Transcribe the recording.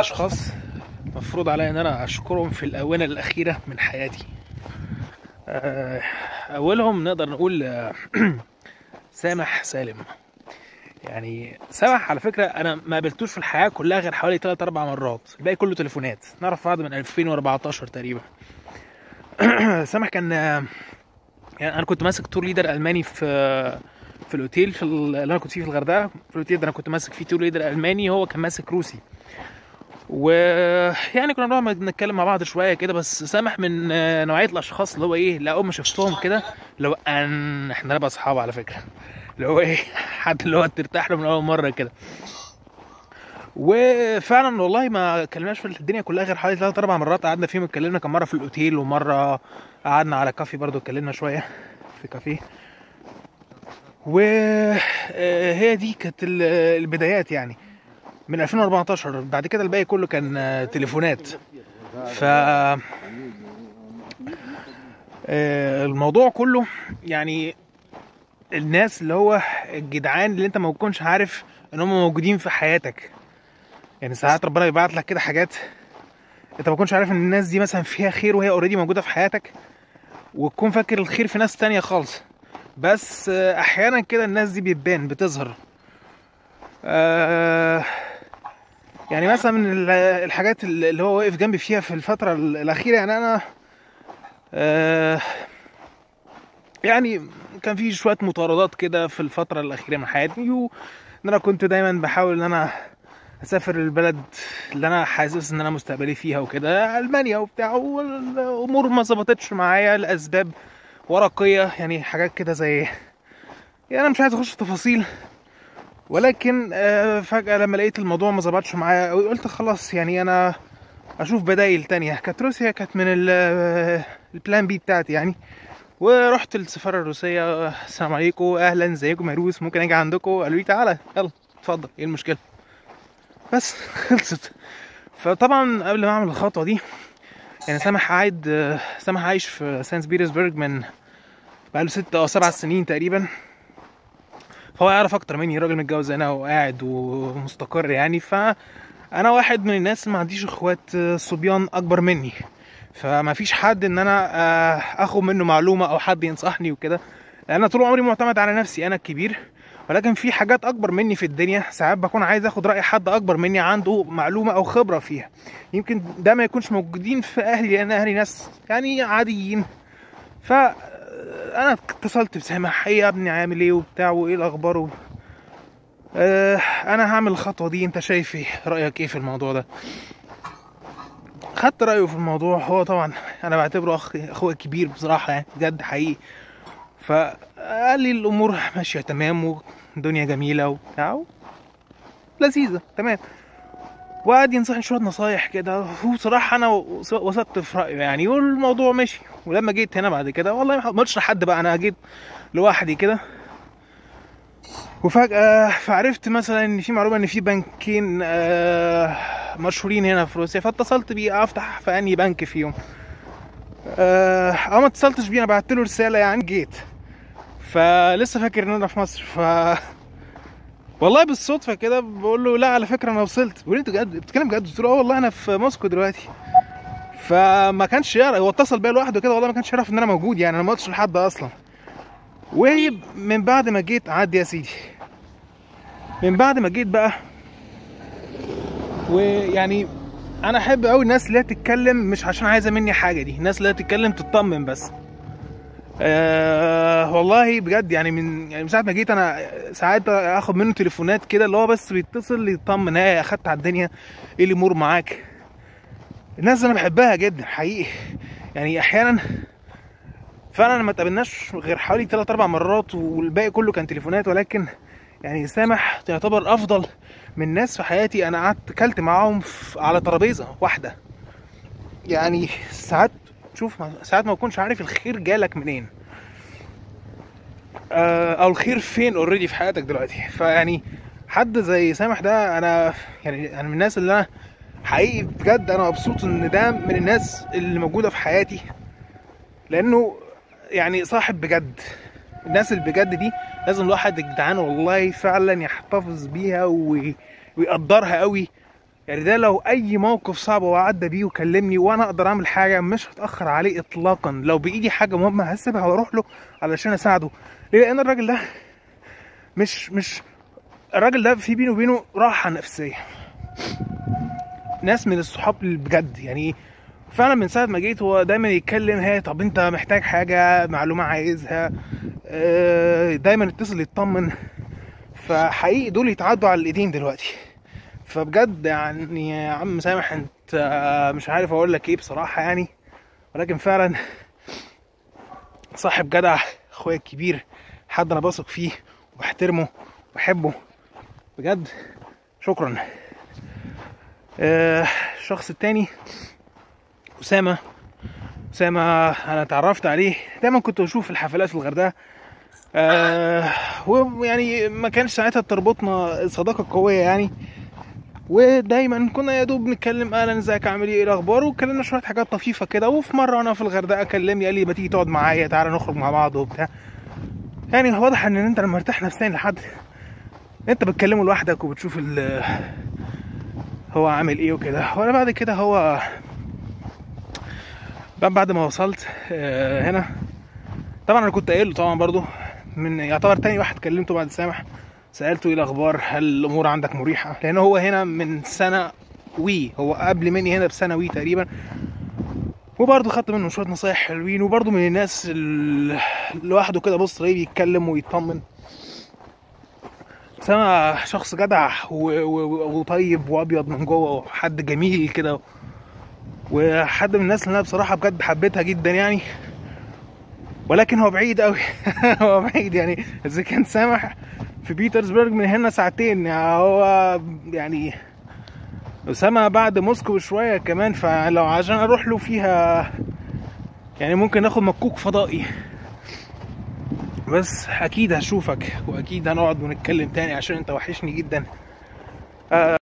اشخاص مفروض عليا ان انا اشكرهم في الاونه الاخيره من حياتي آه، اولهم نقدر نقول آه، سامح سالم يعني سامح على فكره انا ما قابلتوش في الحياه كلها غير حوالي 3 4 مرات الباقي كله تليفونات نعرف بعض من 2014 تقريبا سامح كان آه، يعني انا كنت ماسك تور ليدر الماني في في الاوتيل في ال- اللي انا كنت فيه في الغردقه في الاوتيل ده انا كنت ماسك فيه تور ليدر الماني هو كان ماسك روسي ويعني كنا بنقعد نتكلم مع بعض شويه كده بس سامح من آه، نوعيه الاشخاص اللي هو ايه لا اول ما شفتهم كده لو ان احنا نبقى اصحاب على فكره اللي هو ايه حد اللي هو ترتاح له من اول مره كده وفعلا والله ما كلمناش في الدنيا كلها غير حوالي ثلاث اربع مرات قعدنا فيهم اتكلمنا كان مره في الاوتيل ومره قعدنا على كافي برضو اتكلمنا شويه في كافيه وهي دي كانت ال- البدايات يعني من 2014 بعد كده الباقي كله كان آه، تليفونات ف آه، الموضوع كله يعني الناس اللي هو الجدعان اللي انت ما بتكونش عارف ان هم موجودين في حياتك يعني ساعات ربنا بيبعت لك كده حاجات انت ما بتكونش عارف ان الناس دي مثلا فيها خير وهي اوريدي موجوده في حياتك وتكون فاكر الخير في ناس تانية خالص بس آه، احيانا كده الناس دي بتبان بتظهر آه، يعني مثلا من ال- الحاجات اللي هو واقف جنبي فيها في الفترة الأخيرة يعني أنا آه، يعني كان في شوية مطاردات كده في الفترة الأخيرة من حياتي وإن أنا كنت دايما بحاول إن أنا أسافر البلد اللي أنا حاسس إن أنا مستقبلي فيها وكده ألمانيا وبتاع والأمور ما ظبطتش معايا لأسباب ورقية يعني حاجات كده زي يعني أنا مش عايز أخش في تفاصيل ولكن آه، فجأة لما لقيت الموضوع ما ظبطش معايا قوي قلت خلاص يعني انا اشوف بدايل تانية كانت روسيا كانت من ال- آه، البلان بي بتاعتي يعني ورحت السفارة الروسية السلام عليكم اهلا ازيكم يا روس ممكن اجي عندكم قالوا لي تعالى يلا اتفضل ايه المشكلة بس خلصت فطبعا قبل ما اعمل الخطوة دي يعني سامح قاعد آه، سامح عايش في سانت بيترسبرج من بقاله ست او سبع سنين تقريبا فهو يعرف اكتر مني راجل متجوز انا وقاعد ومستقر يعني فانا واحد من الناس اللي ما عنديش اخوات آه، صبيان اكبر مني فما فيش حد ان انا آه، اخد منه معلومه او حد ينصحني وكده لان انا طول عمري معتمد على نفسي انا الكبير ولكن في حاجات اكبر مني في الدنيا ساعات بكون عايز اخد راي حد اكبر مني عنده معلومه او خبره فيها يمكن ده ما يكونش موجودين في اهلي لان اهلي ناس يعني عاديين ف انا اتصلت بسامح ايه يا ابني عامل ايه وبتاع وايه الاخبار و... آه انا هعمل الخطوه دي انت شايف ايه رايك ايه في الموضوع ده خدت رايه في الموضوع هو طبعا انا بعتبره اخ اخويا الكبير بصراحه يعني بجد حقيقي فقال لي الامور ماشيه تمام والدنيا جميله وبتاع لذيذه تمام وقعد ينصحني شويه نصايح كده وبصراحه انا وث- وثقت في رايه يعني والموضوع مشي ولما جيت هنا بعد كده والله ما قلتش لحد بقى انا جيت لوحدي كده وفجأة فعرفت مثلا ان في معلومة ان في بنكين آه، مشهورين هنا في روسيا فاتصلت بيه افتح في انهي بنك فيهم آه، او ما اتصلتش بيه انا بعت له رسالة يعني جيت فلسه فاكر ان انا في مصر ف والله بالصدفة كده بقول له لا على فكرة انا وصلت بيقول لي انت بجد بتتكلم بجد قلت له اه والله انا في موسكو دلوقتي فما كانش يعرف هو اتصل بيا لوحده كده والله ما كانش يعرف ان انا موجود يعني انا ما قلتش لحد اصلا ومن بعد ما جيت عدي يا سيدي من بعد ما جيت بقى ويعني انا احب قوي الناس اللي هي تتكلم مش عشان عايزه مني حاجه دي الناس اللي هي تتكلم تطمن بس أه والله بجد يعني من يعني من ساعه ما جيت انا ساعات اخد منه تليفونات كده اللي هو بس بيتصل يطمن ايه اخدت على الدنيا ايه الامور معاك الناس اللي انا بحبها جدا حقيقي يعني احيانا فعلا ما اتقابلناش غير حوالي 3 4 مرات والباقي كله كان تليفونات ولكن يعني سامح تعتبر افضل من ناس في حياتي انا قعدت اكلت معاهم في- على ترابيزه واحده يعني ساعات شوف ما- ساعات ما بكونش عارف الخير جالك منين آه، او الخير فين اوريدي في حياتك دلوقتي فيعني حد زي سامح ده انا يعني انا من الناس اللي انا حقيقي بجد انا مبسوط ان ده من الناس اللي موجوده في حياتي لانه يعني صاحب بجد الناس اللي بجد دي لازم الواحد يا جدعان والله فعلا يحتفظ بيها وي- ويقدرها قوي يعني ده لو اي موقف صعب هو عدى بيه وكلمني وانا اقدر اعمل حاجه مش هتاخر عليه اطلاقا لو بايدي حاجه مهمه هسيبها واروح له علشان اساعده ليه لان الراجل ده مش مش الراجل ده في بينه وبينه راحه نفسيه ناس من الصحاب اللي بجد يعني فعلا من ساعه ما جيت هو دايما يتكلم هي طب انت محتاج حاجه معلومه عايزها آه، دايما يتصل يطمن فحقيقي دول يتعدوا على الايدين دلوقتي فبجد يعني يا عم سامح انت آه، مش عارف اقول لك ايه بصراحه يعني ولكن فعلا صاحب جدع اخويا الكبير حد انا بثق فيه وبحترمه وبحبه بجد شكرا آه، الشخص التاني أسامة أسامة أنا اتعرفت عليه دايما كنت بشوف الحفلات في الغردقة آه ويعني ما كانش ساعتها تربطنا صداقة قوية يعني ودايما كنا يا دوب نتكلم اهلا ازيك عامل ايه إيه الاخبار واتكلمنا شويه حاجات طفيفه كده وفي مره انا في الغردقه كلمني قال لي ما تيجي تقعد معايا تعالى نخرج مع بعض وبتاع يعني واضح ان انت لما مرتاح نفسيا لحد انت بتكلمه لوحدك وبتشوف ال هو عامل ايه وكده وانا بعد كده هو بعد بعد ما وصلت آه، هنا طبعا انا كنت قايل له طبعا برضو من يعتبر تاني واحد كلمته بعد سامح سالته ايه الاخبار هل الامور عندك مريحه لان هو هنا من سنه وي هو قبل مني هنا بسنه وي تقريبا وبرضه خدت منه شويه نصايح حلوين وبرضه من الناس ال- لوحده كده بص تلاقيه بيتكلم ويطمن بس انا شخص جدع و- و- وطيب وابيض من جوه وحد جميل كده وحد من الناس اللي انا بصراحه بجد حبيتها جدا يعني ولكن هو بعيد قوي هو بعيد يعني اذا كان سامح في بيترسبرج من هنا ساعتين يعني هو يعني اسامه بعد موسكو بشويه كمان فلو عشان اروح له فيها يعني ممكن اخد مكوك فضائي بس اكيد هشوفك واكيد هنقعد ونتكلم تاني عشان انت وحشني جدا